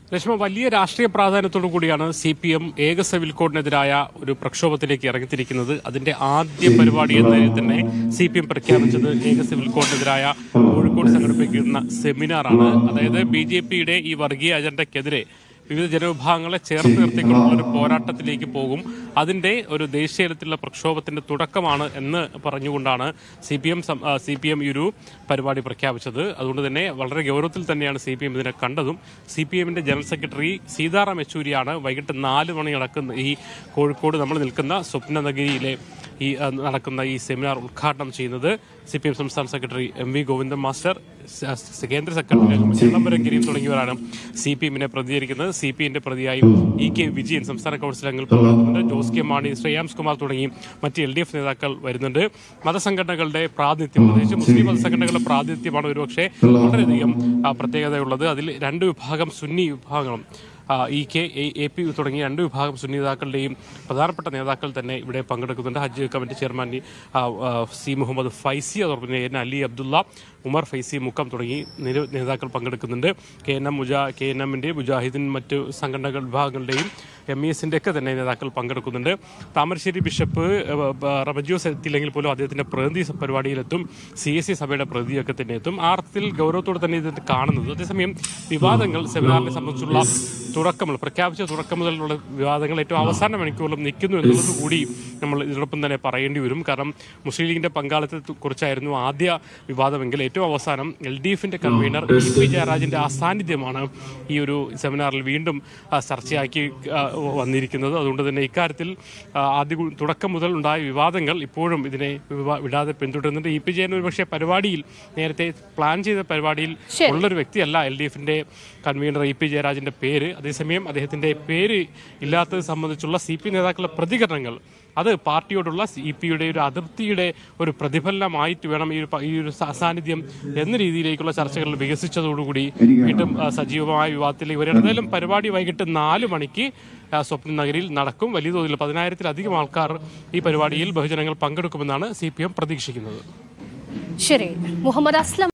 രശ്മ വലിയ രാഷ്ട്രീയ പ്രാധാന്യത്തോടു കൂടിയാണ് സി പി എം ഏക സിവിൽ കോഡിനെതിരായ ഒരു പ്രക്ഷോഭത്തിലേക്ക് ഇറങ്ങിത്തിരിക്കുന്നത് അതിന്റെ ആദ്യ പരിപാടി എന്ന നിലയിൽ തന്നെ സി പി എം പ്രഖ്യാപിച്ചത് ഏക സിവിൽ കോഡിനെതിരായ കോഴിക്കോട് സംഘടിപ്പിക്കുന്ന സെമിനാറാണ് അതായത് ബി ജെ പിയുടെ ഈ വർഗീയ അജണ്ടയ്ക്കെതിരെ വിവിധ ജനവിഭാഗങ്ങളെ ചേർത്ത് നിർത്തിക്കൊണ്ടുള്ള ഒരു പോരാട്ടത്തിലേക്ക് പോകും അതിന്റെ ഒരു ദേശീയ തലത്തിലുള്ള പ്രക്ഷോഭത്തിന്റെ തുടക്കമാണ് എന്ന് പറഞ്ഞുകൊണ്ടാണ് C P M C P M ഈ ഒരു പരിപാടി പ്രഖ്യാപിച്ചത് അതുകൊണ്ട് തന്നെ വളരെ ഗൗരവത്തിൽ തന്നെയാണ് സി പി എം ഇതിനെ കണ്ടതും സി പി എമ്മിന്റെ ജനറൽ സെക്രട്ടറി സീതാറാം യെച്ചൂരിയാണ് വൈകിട്ട് നാല് മണി നടക്കുന്ന ഈ കോഴിക്കോട് നമ്മൾ നിൽക്കുന്ന സ്വപ്നനഗരിയിലെ ഈ ആ, നടക്കുന്ന ഈ സെമിനാർ ഉദ്ഘാടനം ചെയ്യുന്നത് സി പി എം സംസ്ഥാന secretary M V Govindan master സ- സ- കേന്ദ്ര സെക്രട്ടറി ചിദംബരം ഗിരിയും തുടങ്ങിയവരാണ് സി പി എമ്മിനെ പ്രതികരിക്കുന്നത് സി പി എമ്മിന്റെ പ്രതിയായി ഇ കെ വിജയൻ സംസ്ഥാന കൗൺസിൽ അംഗങ്ങൾ പങ്കെടുക്കുന്നുണ്ട് ജോസ് കെ മാണി ശ്രേയാംസ് കുമാർ തുടങ്ങി മറ്റ് എൽ ഡി എഫ് നേതാക്കൾ വരുന്നുണ്ട് മതസംഘടനകളുടെ പ്രാതിനിധ്യം പ്രത്യേകിച്ച് മുസ്ലിം മതസംഘടനകളുടെ പ്രാതിനിധ്യമാണ് ഒരുപക്ഷെ വളരെയധികം ആ, പ്രത്യേകതയുള്ളത് അതിൽ രണ്ട് വിഭാഗം സുന്നി വിഭാഗങ്ങളും ആ, E K A- A P തുടങ്ങിയ രണ്ട് വിഭാഗം സുന്നി നേതാക്കളുടെയും പ്രധാനപ്പെട്ട നേതാക്കൾ തന്നെ ഇവിടെ പങ്കെടുക്കുന്നുണ്ട് ഹജ്ജ് കമ്മിറ്റി ചെയർമാൻ ആ, ആ, സി മുഹമ്മദ് ഫൈസി അതോടൊപ്പം തന്നെ എൻ അലി അബ്ദുള്ള ഉമർ ഫൈസി മുക്കം തുടങ്ങി നിരവധി നേതാക്കൾ പങ്കെടുക്കുന്നുണ്ട് കെ എൻ എം മുജാ കെ എൻ എമ്മിന്റെ മുജാഹിദിൻ മറ്റ് സംഘടനകൾ വിഭാഗങ്ങളുടെയും എം ഇ എസിന്റെ ഒക്കെ തന്നെ നേതാക്കൾ പങ്കെടുക്കുന്നുണ്ട് താമരശ്ശേരി ബിഷപ്പ് റബജിയോസ് എത്തിയില്ലെങ്കിൽ പോലും അദ്ദേഹത്തിന്റെ പ്രതിനിധി സ- പരിപാടിയിലെത്തും സി എസ് സി സഭയുടെ പ്രതിയൊക്കെ തന്നെ എത്തും ആ അർത്ഥത്തിൽ ഗൗരവത്തോടെ തന്നെ ഇത് കാണുന്നത് അതേസമയം വിവാദങ്ങൾ സെമിനാറിനെ സംബന്ധിച്ചുള്ള തുടക്കം പ്രഖ്യാപിച്ച തുടക്കം മുതലുള്ള വിവാദങ്ങൾ ഏറ്റവും അവസാന മണിക്കൂറിലും നിൽക്കുന്നു എന്നുള്ളത് കൂടി നമ്മൾ ഇതിനോടൊപ്പം തന്നെ പറയേണ്ടി വരും കാരണം മുസ്ലിം ലീഗിന്റെ പങ്കാളിത്തത്തെ കുറിച്ചായിരുന്നു ആദ്യ വിവാദമെങ്കിൽ ഏറ്റവും അവസാനം എൽ ഡി എഫിന്റെ കൺവീനർ ഇ പി ജയരാജന്റെ അസാന്നിധ്യമാണ് ഈ ഒരു സെമിനാറിൽ വീണ്ടും ആ, ചർച്ചയാക്കി ആ, വന്നിരിക്കുന്നത് അതുകൊണ്ട് തന്നെ ഇക്കാര്യത്തിൽ ആ, ആദ്യ കു- തുടക്കം മുതൽ ഉണ്ടായ വിവാദങ്ങൾ ഇപ്പോഴും ഇതിനെ വിവാ- വിടാതെ പിന്തുടരുന്നുണ്ട് ഇ പി ജയൻ ഒരുപക്ഷെ പരിപാടിയിൽ നേരത്തെ പ്ലാൻ ചെയ്ത പരിപാടിയിൽ ശരി. ഉള്ളൊരു വ്യക്തിയല്ല എൽ ഡി എഫിന്റെ കൺവീനർ ഇ പി ജയരാജന്റെ പേര് അതേസമയം അദ്ദേഹത്തിന്റെ പേര് ഇല്ലാത്തത് സംബന്ധിച്ചുള്ള സി പി നേതാക്കളുടെ പ്രതികരണങ്ങൾ അത് പാർട്ടിയോടുള്ള സി പിയുടെ ഒരു അതിർത്തിയുടെ ഒരു പ്രതിഫലനമായിട്ട് വേണം ഈ ഒരു പ- ഈ ഒരു സ- അസാന്നിധ്യം എന്ന രീതിയിലേക്കുള്ള ചർച്ചകൾ വികസിച്ചതോടുകൂടി വീണ്ടും ആ, സജീവമായ വിവാദത്തിലേക്ക് വരും എന്തായാലും പരിപാടി വൈകിട്ട് നാല് മണിക്ക് ആ, സ്വപ്ന നഗരിയിൽ നടക്കും വലിയ തോതിൽ പതിനായിരത്തിലധികം ആൾക്കാർ ഈ പരിപാടിയിൽ ബഹുജനങ്ങൾ പങ്കെടുക്കുമെന്നാണ് സി പി എം പ്രതീക്ഷിക്കുന്നത് ശരി മുഹമ്മദ് അസ്ലം